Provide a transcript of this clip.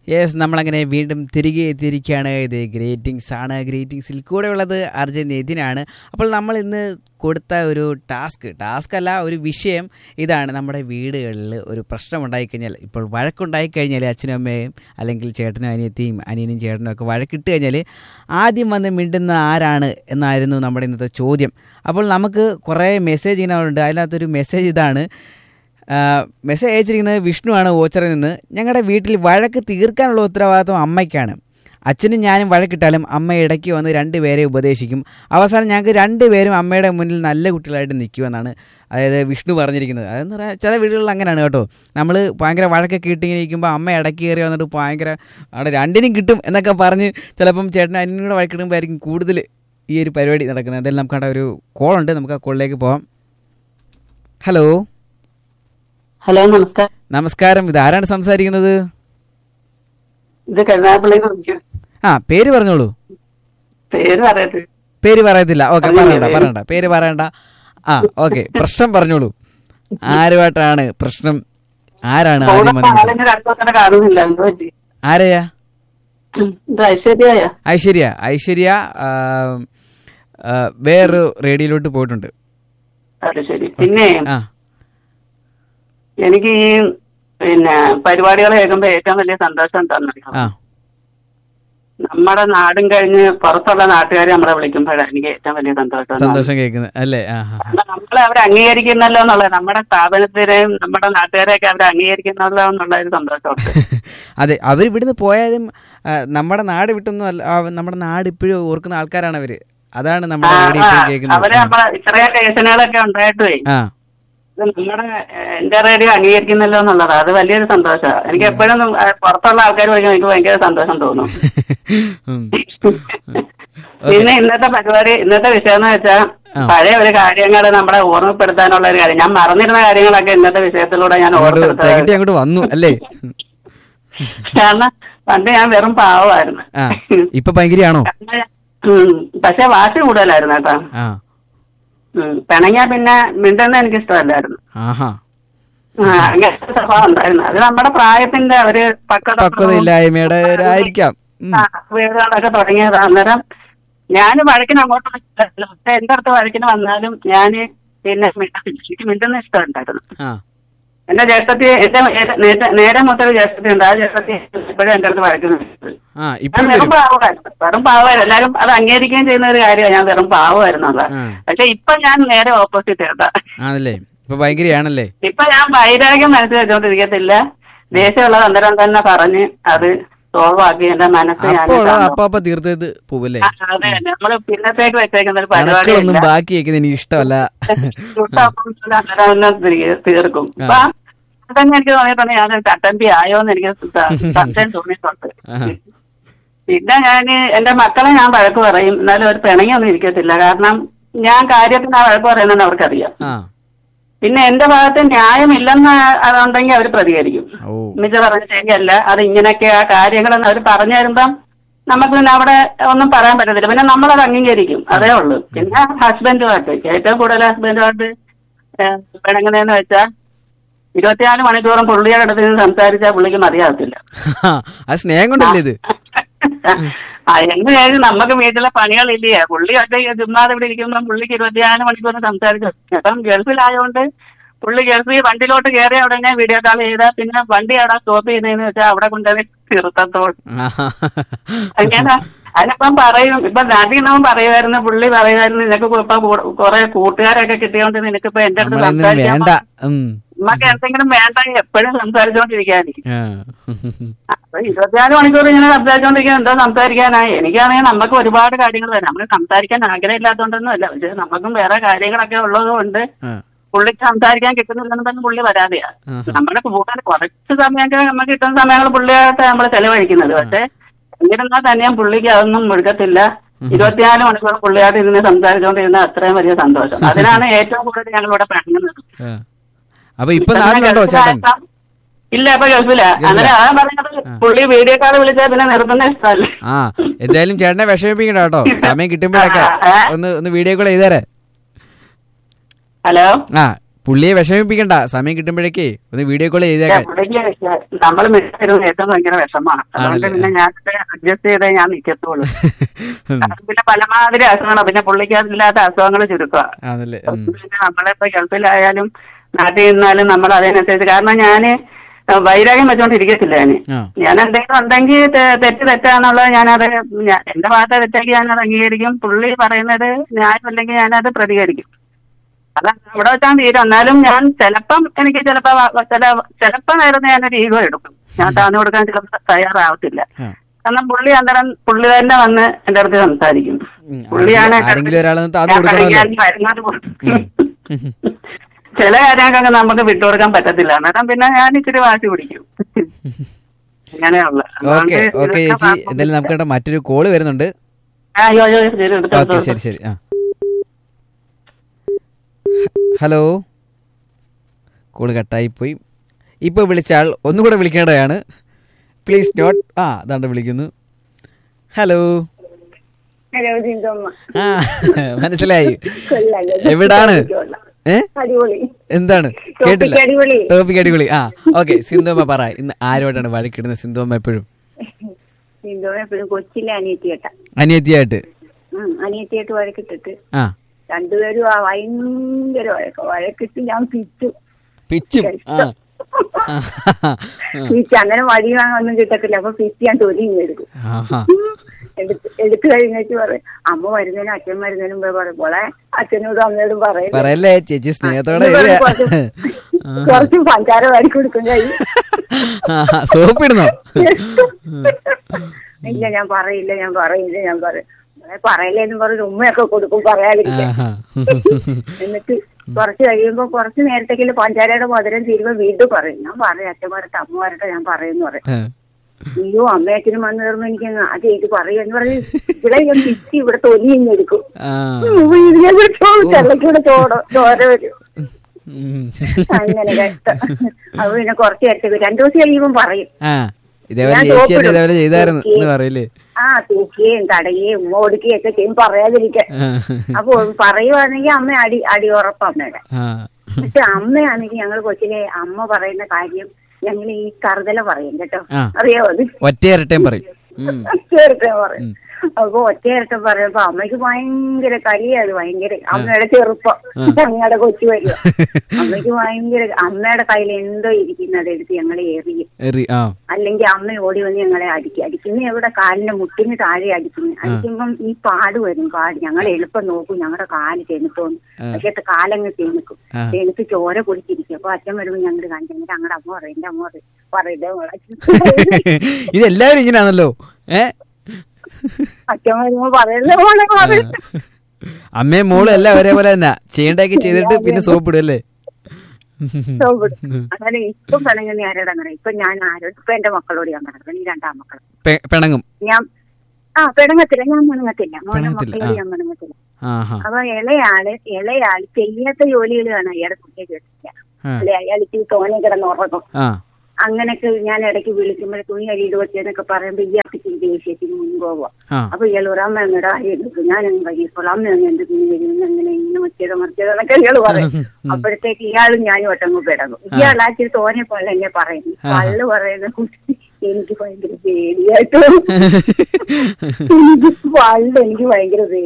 Yes നമ്മളങ്ങനെ വീണ്ടും തിരികെ എത്തിയിരിക്കുകയാണ് ഇത് ഗ്രേറ്റിംഗ്സ് ആണ് ഗ്രേറ്റിംഗ്സിൽ കൂടെ ഉള്ളത് അർജുൻ നിതിനാണ് അപ്പോൾ നമ്മൾ ഇന്ന് കൊടുത്ത ഒരു ടാസ്ക് ടാസ്ക് അല്ല ഒരു വിഷയം ഇതാണ് നമ്മുടെ വീടുകളിൽ ഒരു പ്രശ്നം ഉണ്ടായിക്കഴിഞ്ഞാൽ ഇപ്പോൾ വഴക്കുണ്ടായി കഴിഞ്ഞാൽ അച്ഛനും അമ്മയും അല്ലെങ്കിൽ ചേട്ടനും അനിയത്തിയും അനിയനും ചേട്ടനും ഒക്കെ വഴക്കിട്ട് കഴിഞ്ഞാൽ ആദ്യം വന്ന് മിണ്ടുന്ന ആരാണ് എന്നായിരുന്നു നമ്മുടെ ഇന്നത്തെ ചോദ്യം അപ്പോൾ നമുക്ക് കുറേ മെസ്സേജ് ഇങ്ങനെ ഉണ്ട് അതിനകത്തൊരു മെസ്സേജ് ഇതാണ് മെസ്സേജ് അയച്ചിരിക്കുന്നത് വിഷ്ണുവാണ് ഓച്ചറിൽ നിന്ന് ഞങ്ങളുടെ വീട്ടിൽ വഴക്ക് തീർക്കാനുള്ള ഉത്തരവാദിത്വം അമ്മയ്ക്കാണ് അച്ഛനും ഞാനും വഴക്കിട്ടാലും അമ്മ ഇടയ്ക്ക് വന്ന് രണ്ടുപേരെ ഉപദേശിക്കും അവസാനം ഞങ്ങൾക്ക് രണ്ടുപേരും അമ്മയുടെ മുന്നിൽ നല്ല കുട്ടികളായിട്ട് നിൽക്കുമെന്നാണ് അതായത് വിഷ്ണു പറഞ്ഞിരിക്കുന്നത് അതെന്ന് പറയാൻ ചില വീടുകളിൽ അങ്ങനെയാണ് കേട്ടോ നമ്മൾ ഭയങ്കര വഴക്കൊക്കെ ഇട്ടിങ്ങനെ ഇരിക്കുമ്പോൾ അമ്മ ഇടയ്ക്ക് കയറി വന്നിട്ട് ഭയങ്കര അവിടെ രണ്ടിനും കിട്ടും എന്നൊക്കെ പറഞ്ഞ് ചിലപ്പം ചേട്ടൻ അനിയനും കൂടെ വഴക്കിടുമ്പോൾ ആയിരിക്കും കൂടുതൽ ഈ ഒരു പരിപാടി നടക്കുന്നത് എന്തായാലും നമുക്ക് അവിടെ ഒരു കോളുണ്ട് നമുക്ക് ആ കോളിലേക്ക് പോവാം ഹലോ ഹലോ നമസ്കാരം നമസ്കാരം ഇത് ആരാണ് സംസാരിക്കുന്നത് ഇത് കരുനാഗപ്പള്ളി വിളിക്കും ആ പേര് പറഞ്ഞോളൂ പേര് പറയട്ടെ പേര് പറയത്തില്ല ഓക്കെ അറിയില്ല, പറയണ്ട പേര്. പറയണ്ട പേര് പറയണ്ട ആ ഓക്കെ പ്രശ്നം പറഞ്ഞോളൂ ആരുമായിട്ടാണ് പ്രശ്നം ആരാണ് ഫോണിൽ ആദ്യം വന്നത് ആളിനെ രണ്ടു തന്നെ കാണുന്നില്ല എന്തോ പറ്റി ആരെയാ ഇത് ഐശ്വര്യായ ഐശ്വര്യ ഐശ്വര്യ ആ, ആ, വേറൊരു റേഡിയോയിലോട്ട് പോയിട്ടുണ്ട് അത് ശരി പിന്നെ ആ എനിക്ക് ഈ പിന്നെ പരിപാടികൾ കേൾക്കുമ്പോ ഏറ്റവും വലിയ സന്തോഷം എന്താണെന്നറിയാം ആ നമ്മുടെ നാടും കഴിഞ്ഞ് പുറത്തുള്ള നാട്ടുകാർ നമ്മളെ വിളിക്കുമ്പോഴാണ് എനിക്ക് ഏറ്റവും വലിയ സന്തോഷം സന്തോഷം കേൾക്കുന്നത് അല്ലേ ആ ആ, ആ. കാരണം നമ്മളെ അവർ അംഗീകരിക്കുന്നല്ലോ എന്നുള്ളത് നമ്മുടെ സ്ഥാപനത്തിനെയും നമ്മുടെ നാട്ടുകാരെയൊക്കെ അവർ അംഗീകരിക്കുന്നല്ലോ എന്നുള്ള ഒരു സന്തോഷമുണ്ട് അതെ അവർ ഇവിടുന്ന് പോയാലും ആ, നമ്മുടെ നാട് വിട്ടൊന്നും അല്ല ആ, നമ്മുടെ നാട് ഇപ്പോഴും ഓർക്കുന്ന ആൾക്കാരാണ് അവര് അതാണ് ആ, നമ്മുടെ റേഡിയോ ആ, ഇപ്പോഴും കേൾക്കുന്നത് അവര് നമ്മളെ ഇത്രയും കേസനുകളൊക്കെ ഉണ്ടായിട്ടുവേ ആ ഇത് നമ്മുടെ ഏഹ്, എന്റെ റേഡിയോ അംഗീകരിക്കുന്നല്ലോ എന്നുള്ളതാ അത് വലിയൊരു സന്തോഷമാണ് എനിക്ക് എപ്പോഴും പുറത്തുള്ള ആൾക്കാർ വിളിക്കുമ്പോൾ എനിക്ക് ഭയങ്കര സന്തോഷം തോന്നും ഉം. പിന്നെ ഇന്നത്തെ പരിപാടി ഇന്നത്തെ വിഷയം എന്ന് വെച്ചാൽ ആ. പഴയ ഒരു കാര്യങ്ങൾ നമ്മളെ ഓർമ്മപ്പെടുത്താനുള്ള ഒരു കാര്യം ഞാൻ മറന്നിരുന്ന കാര്യങ്ങളൊക്കെ ഇന്നത്തെ വിഷയത്തിലൂടെ ഞാൻ അങ്ങോട്ട് തികട്ടി ഓർമ്മപ്പെടുത്താൻ അങ്ങോട്ട് വന്നു അല്ലേ കാരണം പണ്ട് ഞാൻ വെറും പാവമായിരുന്നു ആ ഇപ്പൊ ഭയങ്കരയാണോ കാരണം ഞാൻ- ഉം, പക്ഷെ വാശി കൂടുതലായിരുന്നു കേട്ടോ ആ ഉം, പിണങ്ങിയാ പിന്നെ മിണ്ടുന്ന എനിക്ക് ഇഷ്ടമല്ലായിരുന്നു ആഹാ ആ, അങ്ങനത്തെ സ്വഭാവം ഉണ്ടായിരുന്നു അത് നമ്മുടെ പ്രായത്തിന്റെ ഒരു പക്വത പക്വതയില്ലായ്മയുടെ ആയിരിക്കാം ഉം. ആ, വീടുകളൊക്കെ തുടങ്ങിയത് അന്നേരം ഞാൻ വഴക്കിന് അങ്ങോട്ട് വന്നിട്ടില്ല. പക്ഷെ എന്റെ അടുത്ത് വഴക്കിന് വന്നാലും ഞാന് പിന്നെ മിണ്ടത്തില്ല. എനിക്ക് മിണ്ടുന്ന ഇഷ്ടമുണ്ടായിരുന്നു ആ എന്റെ ജ്യേഷ്ഠത്തി എന്റെ നേരെ- നേരെ- നേരെ മൊത്തം ജ്യേഷ്ഠത്തി ഉണ്ട് ആ ജ്യേഷ്ഠത്തി ഇപ്പോഴും എന്റെ അടുത്ത് വഴക്കുന്നു ആ ഞാൻ ഇപ്പോഴും വെറും വരും പാവമായിരുന്നു വെറും പാവമായിരുന്നു എല്ലാരും അത് അംഗീകരിക്കുകയും ചെയ്യുന്ന ഒരു കാര്യമാണ് ഞാൻ വെറും പാവമായിരുന്നു അതാ ആ. പക്ഷെ ഇപ്പൊ ഞാൻ നേരെ ഓപ്പോസിറ്റ് കേട്ടാ ആണല്ലേ ഇപ്പൊ ഭയങ്കരയാണല്ലേ ഇപ്പൊ ഞാൻ വൈരാഗ്യം മനസ്സിൽ വെച്ചോണ്ടിരിക്കത്തില്ല ദേഷ്യമുള്ളത് അന്നേരം തന്നെ പറഞ്ഞ് അത് സോൾവ് ആക്കി എന്റെ മനസ്സ് ഞാൻ അപ്പോൾ കാണും. അപ്പ അപ്പ തീർത്തത് പോവല്ലേ ആ, അതെ നമ്മള് പിന്നത്തേക്ക് വെച്ചേക്കുന്ന ഒരു കണക്കുകളൊന്നും പരിപാടിയില്ല ബാക്കി വെക്കുന്നത് എനിക്ക് ഇഷ്ടമല്ല ചുട്ടപ്പം അന്നേരം തന്നെ തീ- തീർക്കും ആ. അപ്പൊ അതന്നെ എനിക്ക് തോന്നിയിട്ടുണ്ട് ഞാൻ ചട്ടമ്പി ആയോന്ന് എനിക്ക് സ- സംശയം തോന്നിയിട്ടുണ്ട് ആഹാ. പിന്നെ ഞാൻ എന്റെ മക്കളെ ഞാൻ വഴക്ക് പറയും എന്നാലും ഒരു പിണങ്ങിയൊന്നും ഇരിക്കത്തില്ല കാരണം ഞാൻ കാര്യത്തിന് ആ വഴക്ക് പറയുന്നത് അവർക്കറിയാം ആ പിന്നെ എന്റെ ഭാഗത്ത് ന്യായമില്ലെന്ന് അതുണ്ടെങ്കിൽ അവർ പ്രതികരിക്കും ഓ മിച്ച പറഞ്ഞ ശരിയല്ല അത് ഇങ്ങനെയൊക്കെ ആ കാര്യങ്ങളെന്ന് അവർ പറഞ്ഞു തരുമ്പം നമുക്ക് പിന്നെ അവിടെ ഒന്നും പറയാൻ പറ്റത്തില്ല പിന്നെ നമ്മളത് അംഗീകരിക്കും അതേ ഉള്ളൂ പിന്നെ ഹസ്ബൻഡുമായിട്ട് ഏറ്റവും കൂടുതൽ ഹസ്ബൻഡുമായിട്ട് പിണങ്ങുന്നതെന്ന് വെച്ചാൽ ഇരുപത്തിനാല് മണിക്കൂറും പുള്ളിയുടെ അടുത്ത് നിന്ന് സംസാരിച്ചാൽ പുള്ളിക്ക് മതിയാകത്തില്ല അത് സ്നേഹം കൊണ്ടല്ലേ ഇത് ആ എന്ന് കഴിഞ്ഞ് നമുക്ക് വീട്ടിലെ പണികളില്ലേ പുള്ളി ഒറ്റയ്ക്ക് ചുമ്മാതെ ഇവിടെ ഇരിക്കുമ്പോൾ പുള്ളിക്ക് ഇരുപത്തിനാല് മണിക്കൂർ സംസാരിച്ചു അപ്പം ഗൾഫിലായതുകൊണ്ട് പുള്ളി ഗൾഫിൽ വണ്ടിയിലോട്ട് കയറി ഉടനെ വീഡിയോ കോൾ ചെയ്താൽ പിന്നെ വണ്ടി അവിടെ സ്റ്റോപ്പ് ചെയ്തതെന്ന് വെച്ചാൽ അവിടെ കൊണ്ടുപോയി നിർത്തത്തോളം ആഹാ. അങ്ങനെ അതിനിപ്പം പറയും ഇപ്പൊ നാട്ടിൽ നിന്നും പറയുമായിരുന്നു പുള്ളി പറയുമായിരുന്നു നിനക്ക് ഇപ്പൊ കുറെ കൂട്ടുകാരൊക്കെ കിട്ടിയോണ്ട് നിനക്കിപ്പോ എന്റെ അടുത്ത് നമ്മളൊന്നും സംസാരിക്കാൻ വേണ്ട ഉം. നമുക്ക് എന്തെങ്കിലും വേണ്ട എപ്പോഴും സംസാരിച്ചോണ്ടിരിക്കാനേ ആ. അപ്പൊ ഇരുപത്തിനാല് മണിക്കൂർ ഇങ്ങനെ സംസാരിച്ചോണ്ടിരിക്കാൻ എന്താ സംസാരിക്കാനായി എനിക്കാണെങ്കിൽ നമുക്ക് ഒരുപാട് കാര്യങ്ങൾ വരാം നമ്മൾ സംസാരിക്കാൻ ആഗ്രഹമില്ലാത്തതുകൊണ്ടൊന്നും അല്ല പക്ഷെ നമുക്കും വേറെ കാര്യങ്ങളൊക്കെ ഉള്ളത് കൊണ്ട് ആ. പുള്ളിക്ക് സംസാരിക്കാൻ കിട്ടുന്നില്ലെന്ന് പറഞ്ഞ് പുള്ളി വരാതെയാ ആഹാ. നമ്മുടെ കൂടുതൽ കുറച്ച് സമയമൊക്കെ നമുക്ക് കിട്ടുന്ന സമയങ്ങൾ പുള്ളിയായിട്ട് നമ്മൾ ചെലവഴിക്കുന്നത് പക്ഷെ എന്നിരുന്നാൽ തന്നെയും പുള്ളിക്ക് അതൊന്നും മുഴുക്കത്തില്ല ഇരുപത്തിനാല് മണിക്കൂർ പുള്ളിയായിട്ട് ഇരുന്ന് സംസാരിച്ചുകൊണ്ടിരുന്ന അത്രയും വലിയ സന്തോഷം അതിനാണ് ഏറ്റവും കൂടുതൽ ഞങ്ങൾ ഇവിടെ പിണങ്ങുന്നത് ആ. അപ്പൊ ഇപ്പൊ നാട്ടിലുണ്ടോ ചേട്ടൻ ഇല്ല ഇപ്പൊ ഗൾഫില അങ്ങനെ അതാ പറഞ്ഞത് പുള്ളി വീഡിയോ കോൾ വിളിച്ചാൽ പിന്നെ നിർത്തുന്ന ഇഷ്ടമല്ല ആ എന്തായാലും ചേട്ടനെ വിഷമിപ്പിക്കണ്ട കേട്ടോ സമയം കിട്ടുമ്പോഴൊക്കെ ആ, ആ. ഒന്ന് ഒന്ന് വീഡിയോ കോൾ ചെയ്തേരെ ഹലോ ആ പുള്ളിയെ വിഷമിപ്പിക്കണ്ട സമയം കിട്ടുമ്പോഴേക്കേ ഒന്ന് വീഡിയോ കോൾ ചെയ്തേക്കാൻ നമ്മൾ മിണ്ടായിരുന്നു ഏറ്റവും ഭയങ്കര വിഷമമാണ് അതുകൊണ്ട് ആണല്ലേ? പിന്നെ ഞാൻ അഡ്ജസ്റ്റ് ചെയ്തേ ഞാൻ നിൽക്കത്തുള്ളൂ അത് പിന്നെ പലമാതിരി അസുഖങ്ങളാണ് പിന്നെ പുള്ളിക്കാരില്ലാത്ത അസുഖങ്ങൾ ചുരുക്കുക ആണല്ലേ ഉം. പിന്നെ നമ്മളിപ്പോ ഗൾഫിലായാലും നാട്ടിൽ നിന്നാലും നമ്മൾ അതനുസരിച്ച് കാരണം ഞാന് വൈരാഗ്യം വെച്ചോണ്ടിരിക്കത്തില്ല ഞാന് ആ ഞാൻ എന്തെങ്കിലും ഉണ്ടെങ്കിൽ തെ- തെറ്റ് തെറ്റാന്നുള്ളത് ഞാനത് ഞാ- എന്റെ ഭാഗത്തെ തെറ്റേക്ക് ഞാനത് അംഗീകരിക്കും പുള്ളി പറയുന്നത് ന്യായമല്ലെങ്കിൽ ഞാനത് പ്രതികരിക്കും അതാണ് അവിടെ വെച്ചാൽ തീരും എന്നാലും ഞാൻ ചിലപ്പം എനിക്ക് ചിലപ്പോ വ- ചില ചിലപ്പോ നേരം ഞാനൊരു ഈഗോ എടുക്കും ഞാൻ താന്നു കൊടുക്കാൻ ചിലപ്പോൾ തയ്യാറാവത്തില്ല ആ. കാരണം പുള്ളി അന്നേരം പുള്ളി തന്നെ വന്ന് എന്റെ അടുത്ത് സംസാരിക്കും ഉം. പുള്ളിയാണ് എന്റെ ആരെങ്കിലും അടുത്ത് ഒരാളൊന്ന് താന്നു ഞാൻ കൊടുക്കണമല്ലോ. കളിക്കാൻ വരുന്നത് കൊണ്ട് ഉം. ചില കാര്യങ്ങൾക്കൊക്കെ നമുക്ക് വിട്ടുകൊടുക്കാൻ പറ്റത്തില്ല അന്നേരം പിന്നെ ഞാൻ ഇച്ചിരി വാശി പിടിക്കും അങ്ങനെയുള്ള ഓക്കെ ഓക്കെ ചേച്ചി എന്തായാലും നമുക്ക് കേട്ടോ മറ്റൊരു കോള് വരുന്നുണ്ട് അയ്യോ അയ്യോ ശരി എടുത്തോ, ഓക്കെ എടുത്തോ. ശരി ശരി ആ ഹലോ കോള് കട്ടായി പോയി ഇപ്പൊ വിളിച്ച ആൾ ഒന്നുകൂടെ വിളിക്കേണ്ടതാണ് പ്ലീസ് നോട്ട് ആ അതാണ്ട് വിളിക്കുന്നു ഹലോ ഹലോ ജിന്തമ്മ ആ മനസ്സിലായി കൊള്ളാം. എവിടാണ് കൊള്ളാം. ഏ അടിപൊളി എന്താണ് കേട്ടില്ല ടോപ്പിക് അടിപൊളി ടോപ്പിക് അടിപൊളി ആ ഓക്കെ സിന്ധുമ്മ പറ ഇന്ന് ആരുമായിട്ടാണ് വഴക്കിടുന്നത് സിന്ധുമ്മ എപ്പോഴും ജിന്തമ്മ എപ്പോഴും കൊച്ചിലെ അനിയത്തിയേട്ട അനിയത്തിയായിട്ട് ഉം അനിയത്തിയായിട്ട് വഴക്കിട്ടിട്ട് ആ രണ്ടുപേരും ആ ഭയങ്കര വഴക്ക വഴക്കിട്ട് ഞാൻ പിച്ചു പിച്ചും ആ ആ. പിച്ച് അങ്ങനെ വഴി വാങ്ങാനൊന്നും കിട്ടത്തില്ല അപ്പൊ പിച്ച് ഞാൻ തൊലിയും എടുക്കും ആഹാ. എടുത്ത് എടുത്തു കഴിഞ്ഞിട്ട് പറയും അമ്മ വരുന്നതിനും അച്ഛൻ വരുന്നതിനും മുമ്പേ പറയും പോലെ അച്ഛനോടും അമ്മയോടും പറയും പറയല്ലേ ചേച്ചി സ്നേഹത്തോടെ ഇന്ന് ഇരിക്കുക. കുറച്ച് ആ. കുറച്ച് പഞ്ചാര വാരി കൊടുക്കും കഴിയും ആഹാ, സോപ്പിടുന്നോ ഇല്ല ഞാൻ പറയില്ല ഞാൻ പറയില്ല ഞാൻ പറയും പറയില്ലെന്ന് പറഞ്ഞ് ഉമ്മയൊക്കെ കൊടുക്കും പറയാതിരിക്കാൻ ആഹാ. എന്നിട്ട് കുറച്ച് കഴിയുമ്പോ കുറച്ച് നേരത്തേക്കില്ല പഞ്ചാരയുടെ മധുരം തീരുമ്പോ വീണ്ടും പറയും ഞാൻ പറയും അച്ഛൻ പറയട്ടെ അമ്മ പറയട്ടെ ഞാൻ പറയുന്നു പറയും ആ. അയ്യോ അമ്മയച്ഛനും വന്നു കയറുമ്പോ എനിക്ക് അത് ചെയ്ത് പറയും എന്ന് പറഞ്ഞ് ഇവിടെ ഞാൻ പിച്ച് ഇവിടെ തൊലിയും എടുക്കും ആ. ചെള്ളക്കൂടെ ചോട ചോര വരും ഉം. അങ്ങനെ കഷ്ടം അപ്പൊ പിന്നെ കുറച്ച് നേരത്തേക്ക് രണ്ടു ദിവസം കഴിയുമ്പോ പറയും ആ ഇതേപോലെ ഞാൻ ചേച്ചി സോപ്പിടും. ഇതേപോലെ ചെയ്തായിരുന്നു എന്ന് പറയില്ലേ ആ തൂക്കുകയും തടയുകയും ഉമ്മ കൊടുക്കുകയും ഒക്കെ ചെയ്യും പറയാതിരിക്കാൻ ആ. അപ്പൊ പറയുവാണെങ്കിൽ അമ്മ അടി അടി ഉറപ്പ് അമ്മയുടെ ആ. പക്ഷെ അമ്മയാണെങ്കിൽ ഞങ്ങൾ കൊച്ചിലെ അമ്മ പറയുന്ന കാര്യം ഞങ്ങൾ ഈ കറുതല പറയും കേട്ടോ ആ. അറിയാമോ അത് ഒറ്റയിരട്ടയും പറയും ഉം. ഒറ്റയിരട്ടം പറയും അപ്പൊ ഒറ്റയിരട്ടം പറയുമ്പോ അമ്മയ്ക്ക് ഭയങ്കര കലിയത് ഭയങ്കര അമ്മയുടെ ചെറുപ്പം ആ. ഞങ്ങളുടെ കൊച്ചു വരിക അമ്മയ്ക്ക് ഭയങ്കര അമ്മയുടെ കയ്യിൽ എന്തോ ഇരിക്കുന്നത് എടുത്ത് ഞങ്ങളെ എറിയും എറി ആ അല്ലെങ്കിൽ അമ്മ ഓടി വന്ന് ഞങ്ങളെ അടിക്കും അടിക്കുന്ന എവിടെ കാലിന്റെ മുട്ടിന് താഴെ അടിക്കുന്നു അടിക്കുമ്പം ഈ പാട് വരും പാട് ഞങ്ങൾ എളുപ്പം നോക്കും ഞങ്ങളുടെ കാല് തെണുത്തോന്ന് ആ. പക്ഷെ കാലങ്ങ് തെണുക്കും ആ. തെണുത്ത് ചോര കുടിച്ചിരിക്കും അപ്പൊ അച്ഛൻ വരുമ്പോൾ ഞങ്ങൾ കാണിച്ചു ഞങ്ങളുടെ അമ്മ പറയും എന്റെ അമ്മ പറയും പറയട്ടെ മോളെ. ഇതെല്ലാവരും ഇങ്ങനെയാണല്ലോ ഏ അച്ഛൻ വരുമ്പോ പറയല്ലേ മോളെ പറയും അമ്മയും മോളും എല്ലാം ഒരേപോലെ തന്നെ ചെയ്യണ്ടൊക്കെ ചെയ്തിട്ട് പിന്നെ സോപ്പിടും അല്ലേ അങ്ങനെ ഇപ്പം പിണങ്ങുന്ന ആരോട് അങ്ങനെ ഇപ്പൊ ഞാൻ ആരോട് ഇപ്പൊ എന്റെ മക്കളോട് ഞാൻ പിണങ്ങും ഈ രണ്ടാം മക്കൾ പെ- പിണങ്ങും ഞാൻ ആ പിണങ്ങത്തില്ല ഞാൻ പിണങ്ങത്തില്ല മോനെ പിണങ്ങത്തില്ല, മക്കളോട് ആ. ഞാൻ പിണങ്ങത്തില്ല ആഹാ അപ്പൊ ഇളയാള് ഇളയാള് ചെയ്യാത്ത ജോലികളാണ് അയാളുടെ കുട്ടിയെ കേട്ടില്ല ആ. അല്ലെ അയാൾക്ക് തോനെ കിടന്നുറങ്ങും ആ അങ്ങനൊക്കെ ഞാൻ ഇടയ്ക്ക് വിളിക്കുമ്പോൾ തുണി കഴിയിട്ട് വെച്ചെന്നൊക്കെ പറയുമ്പോ ഇയാൾക്ക് ഇച്ചിരി ദേഷ്യത്തിന് മുൻപോവാ ആ അപ്പൊ ഇയാൾ ഒരു അമ്മ എന്നോട് കാര്യം എടുക്കും ഞാൻ അങ്ങ് കഴിയപ്പോൾ അമ്മ അങ്ങ് എന്റെ തുണി കഴിയുന്നു അങ്ങനെ ഇങ്ങനെ മറ്റേത് മറിച്ചത് എന്നൊക്കെ ഇയാൾ പറയും അപ്പോഴത്തേക്ക് ഇയാളും ഞാനും ഒട്ടങ്ങ് പിടങ്ങും ഇയാൾ ആ ഇച്ചിരി തോനെ പോലെ എന്നെ പറയുന്നു പള്ളു പറയുന്ന കുട്ടി എനിക്ക് ഭയങ്കര പേടിയായിട്ട് എനിക്ക് പണ്ട് എനിക്ക് ഭയങ്കര പേടി